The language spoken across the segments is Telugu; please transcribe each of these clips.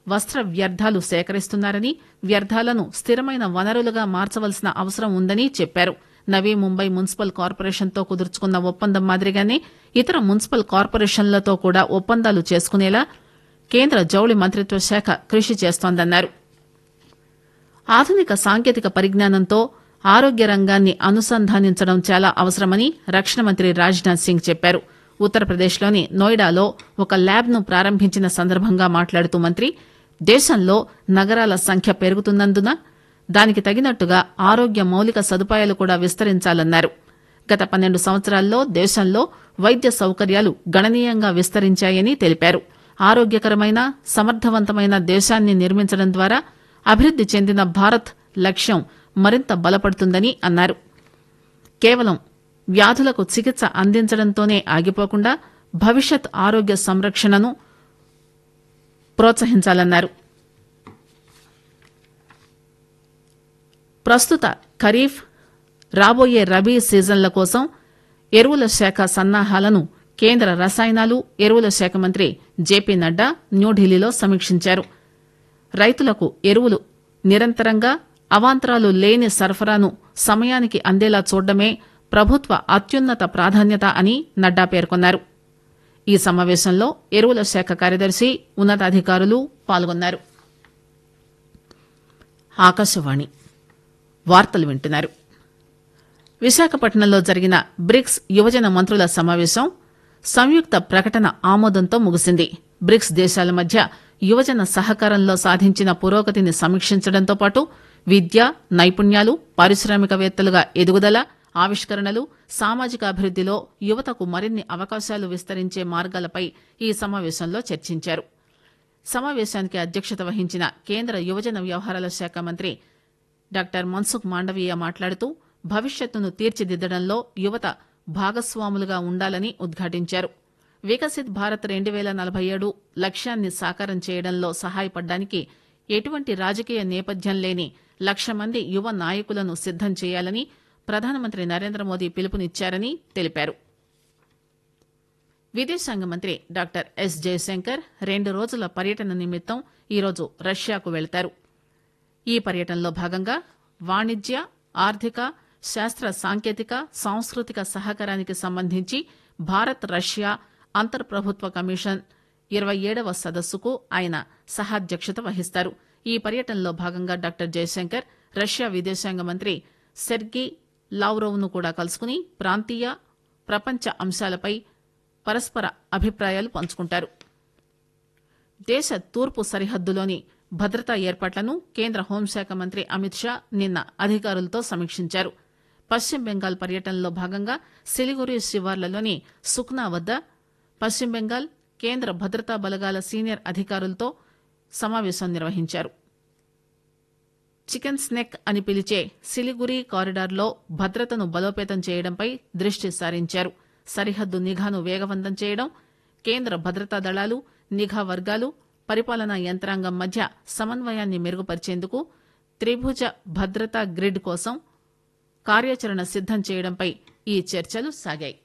వస్త్ర వ్యర్థాలు సేకరిస్తున్నారని వ్యర్థాలను స్థిరమైన వనరులుగా మార్చవలసిన అవసరం ఉందని చెప్పారు నవీ ముంబై మున్సిపల్ కార్పొరేషన్తో కుదుర్చుకున్న ఒప్పందం మాదిరిగానే ఇతర మున్సిపల్ కార్పొరేషన్లతో కూడా ఒప్పందాలు చేసుకునేలా కేంద్ర జౌళి మంత్రిత్వ శాఖ కృషి చేస్తోందన్నారు ఆధునిక సాంకేతిక పరిజ్ఞానంతో ఆరోగ్య రంగాన్ని అనుసంధానించడం చాలా అవసరమని రక్షణ మంత్రి రాజ్నాథ్ సింగ్ చెప్పారు ఉత్తరప్రదేశ్లోని నోయిడాలో ఒక ల్యాబ్ ను ప్రారంభించిన సందర్భంగా మాట్లాడుతూ మంత్రి దేశంలో నగరాల సంఖ్య పెరుగుతున్నందున దానికి తగినట్టుగా ఆరోగ్య మౌలిక సదుపాయాలు కూడా విస్తరించాలన్నారు గత పన్నెండు సంవత్సరాల్లో దేశంలో వైద్య సౌకర్యాలు గణనీయంగా విస్తరించాయని తెలిపారు ఆరోగ్యకరమైన సమర్థవంతమైన దేశాన్ని నిర్మించడం ద్వారా అభివృద్ది చెందిన భారత్ లక్ష్యం మరింత బలపడుతుందని అన్నారు కేవలం వ్యాధులకు చికిత్స అందించడంతోనే ఆగిపోకుండా భవిష్యత్ ఆరోగ్య సంరక్షణను ప్రోత్సహించాలన్నారు ప్రస్తుత ఖరీఫ్ రాబోయే రబీ సీజన్ల కోసం ఎరువుల శాఖ సన్నాహాలను కేంద్ర రసాయనాలు ఎరువుల శాఖ మంత్రి జేపీ నడ్డా న్యూఢిల్లీలో సమీక్షించారు రైతులకు ఎరువులు నిరంతరంగా అవాంతరాలు లేని సరఫరాను సమయానికి అందేలా చూడడమే ప్రభుత్వ అత్యున్నత ప్రాధాన్యత అని నడ్డా పేర్కొన్నారు ఈ సమావేశంలో ఎరువుల శాఖ కార్యదర్శి ఉన్నతాధికారులు పాల్గొన్నారు ఆకాశవాణి వార్తలు వింటున్నారు విశాఖపట్నంలో జరిగిన బ్రిక్స్ యువజన మంత్రుల సమావేశం సంయుక్త ప్రకటన ఆమోదంతో ముగిసింది బ్రిక్స్ దేశాల మధ్య యువజన సహకారంలో సాధించిన పురోగతిని సమీక్షించడంతో పాటు విద్య నైపుణ్యాలు పారిశ్రామికవేత్తలుగా ఎదుగుదల ఆవిష్కరణలు సామాజిక అభివృద్దిలో యువతకు మరిన్ని అవకాశాలు విస్తరించే మార్గాలపై ఈ సమావేశంలో చర్చించారు సమావేశానికి అధ్యక్షత వహించిన కేంద్ర యువజన వ్యవహారాల శాఖ మంత్రి డాక్టర్ మన్సుఖ్ మాండవీయ మాట్లాడుతూ భవిష్యత్తును తీర్చిదిద్దడంలో యువత భాగస్వాములుగా ఉండాలని ఉద్ఘాటించారు వికసిత్ భారత్ రెండు పేల నలభై ఏడు లక్ష్యాన్ని సాకారం చేయడంలో సహాయపడడానికి ఎటువంటి రాజకీయ నేపథ్యం లేని లక్ష మంది యువ నాయకులను సిద్దం చేయాలని ప్రధానమంత్రి నరేంద్ర మోదీ పిలుపునిచ్చారని తెలిపారు విదేశాంగ మంత్రి డాక్టర్ ఎస్ జయశంకర్ రెండు రోజుల పర్యటన నిమిత్తం ఈరోజు రష్యాకు వెళతారు ఈ పర్యటనలో భాగంగా వాణిజ్య ఆర్థిక శాస్త్ర సాంకేతిక సాంస్కృతిక సహకారానికి సంబంధించి భారత్ రష్యా అంతర్ ప్రభుత్వ కమిషన్ ఇరవై ఏడవ సదస్సుకు ఆయన సహాధ్యక్షత వహిస్తారు ఈ పర్యటనలో భాగంగా డాక్టర్ జయశంకర్ రష్యా విదేశాంగ మంత్రి సెర్గీ లావ్రోవ్ ను కూడా కలుసుకుని ప్రాంతీయ ప్రపంచ అంశాలపై పరస్పర అభిప్రాయాలు పంచుకుంటారు దేశ తూర్పు సరిహద్దులోని భద్రతా ఏర్పాట్లను కేంద్ర హోంశాఖ మంత్రి అమిత్ షా నిన్న అధికారులతో సమీక్షించారు పశ్చిమ బెంగాల్ పర్యటనలో భాగంగా సిలిగురి శివార్లలోని సుఖ్నా వద్ద పశ్చిమ బెంగాల్ కేంద్ర భద్రతా బలగాల సీనియర్ అధికారులతో సమావేశం నిర్వహించారు చికెన్ స్నెక్ అని పిలిచే సిలిగురి కారిడార్లో భద్రతను బలోపేతం చేయడంపై దృష్టి సారించారు సరిహద్దు నిఘాను వేగవంతం చేయడం కేంద్ర భద్రతా దళాలు నిఘా వర్గాలు పరిపాలనా యంత్రాంగం మధ్య సమన్వయాన్ని మెరుగుపరిచేందుకు త్రిభుజ భద్రతా గ్రిడ్ కోసం కార్యాచరణ సిద్దం చేయడంపై ఈ చర్చలు సాగాయి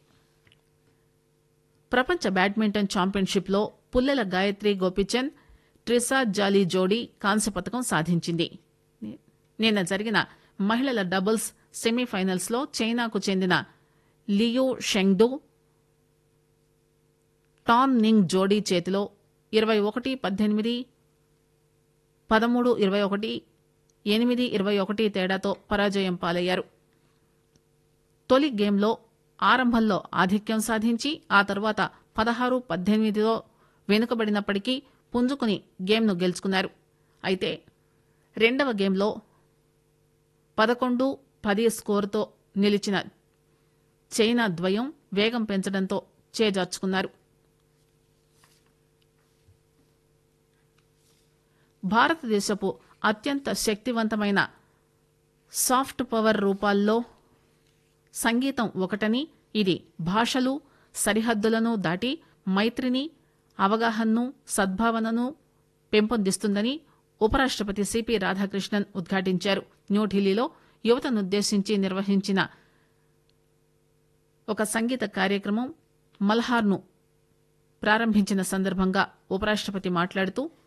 ప్రపంచ బ్యాడ్మింటన్ ఛాంపియన్షిప్ లో పుల్లెల గాయత్రి గోపిచంద్ ట్రిసా జాలీ జోడీ కాంస్య పథకం సాధించింది నిన్న జరిగిన మహిళల డబుల్స్ సెమీఫైనల్స్ లో చైనాకు చెందిన లియూ షెంగ్డు టాన్ నింగ్ జోడీ చేతిలో ఇరవై ఒకటి పద్దెనిమిది పదమూడు ఇరవై ఒకటి ఎనిమిది ఇరవై ఒకటి తేడాతో పరాజయం పాలయ్యారు తొలి గేమ్లో ఆరంభంలో ఆధిక్యం సాధించి ఆ తర్వాత పదహారు పద్దెనిమిదిలో వెనుకబడినప్పటికీ పుంజుకుని గేమ్ను గెలుచుకున్నారు అయితే రెండవ గేమ్లో పదకొండు పది స్కోరుతో నిలిచిన చైనా ద్వయం వేగం పెంచడంతో చేజార్చుకున్నారు భారతదేశపు అత్యంత శక్తివంతమైన సాఫ్ట్ పవర్ రూపాల్లో సంగీతం ఒకటని ఇది భాషలు సరిహద్దులను దాటి మైత్రిని అవగాహనను సద్భావనను పెంపొందిస్తుందని ఉపరాష్టపతి సిపి రాధాకృష్ణన్ ఉద్ఘాటించారు న్యూఢిల్లీలో యువతనుద్దేశించి నిర్వహించిన ఒక సంగీత కార్యక్రమం మల్హార్ను ప్రారంభించిన సందర్భంగా ఉపరాష్టపతి మాట్లాడుతూ